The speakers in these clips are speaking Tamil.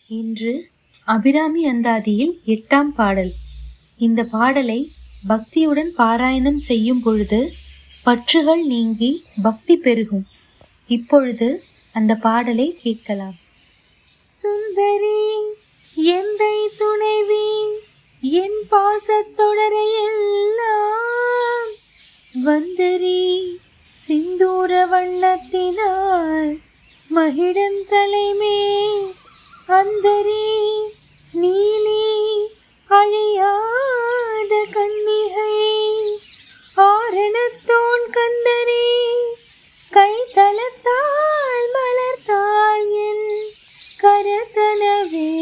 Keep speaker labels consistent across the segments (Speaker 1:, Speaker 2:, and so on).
Speaker 1: இன்று அபிராமி அந்தாதியில் எட்டாம் பாடல் இந்த பாடலை பக்தியுடன் பாராயணம் செய்யும் பொழுது பற்றுகள் நீங்கி பக்தி பெருகும் இப்பொழுது அந்த பாடலை கேட்கலாம் சுந்தரி எந்தை துணைவி என் பாசத்தொடரை எல்லாம் வந்தரி சிந்தூர வண்ணத்தினாள் மகிழன் தலைமே அந்தரி நீலி அழியாத கண்ணிகை ஆரணத்தோன் கந்தரி கை தளத்தால் மலர்த்தாள் என் கரதனவே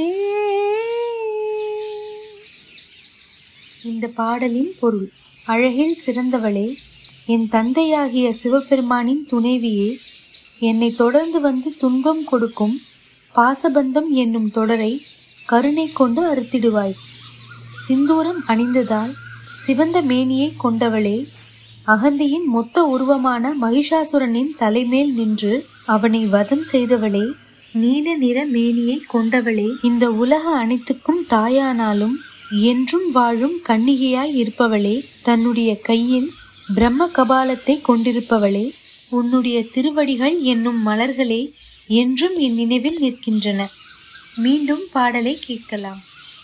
Speaker 1: இந்த பாடலின் பொருள் அழகில் சிறந்தவளே என் தந்தையாகிய சிவபெருமானின் துணைவியே என்னை தொடர்ந்து வந்து துன்பம் கொடுக்கும் பாசபந்தம் என்னும் தொடரை கருணை கொண்டு அறுத்திடுவாய் சிந்தூரம் அணிந்ததால் சிவந்த மேனியை கொண்டவளே அகந்தியின் மொத்த உருவமான மகிஷாசுரனின் தலைமேல் நின்று அவனை வதம் செய்தவளே நீல நிற மேனியை கொண்டவளே இந்த உலக அனைத்துக்கும் தாயானாலும் என்றும் வாழும் கன்னிகையாய் இருப்பவளே தன்னுடைய கையில் பிரம்ம கபாலத்தை கொண்டிருப்பவளே உன்னுடைய திருவடிகள் என்னும் மலர்களே என்றும் என் நினைவில் நிற்கின்றன மீண்டும் பாடலை கேட்கலாம்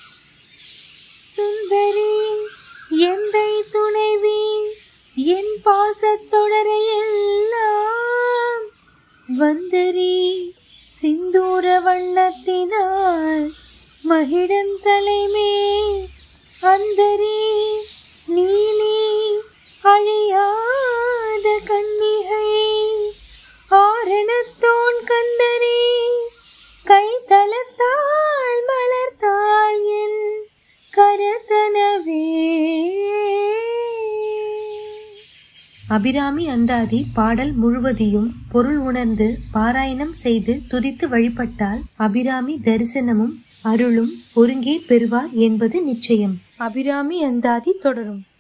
Speaker 1: சுந்தரி எந்தை துணைவி என் பாசத்தொடரை எல்லாம் வந்தரி சிந்தூர வண்ணத்தினாள் மகிழன் தலைமே அந்தரி நீலி அழியாத கண்ணிகை ஆரணத்தோன் கந்தரி கை தளத்தால் மலர்த்தாள் என் கரதனவே அபிராமி அந்தாதி பாடல் முழுவதையும் பொருள் உணர்ந்து பாராயணம் செய்து துதித்து வழிபட்டால் அபிராமி தரிசனமும் அருளும் ஒருங்கே பெறுவார் என்பது நிச்சயம் அபிராமி அந்தாதி தொடரும்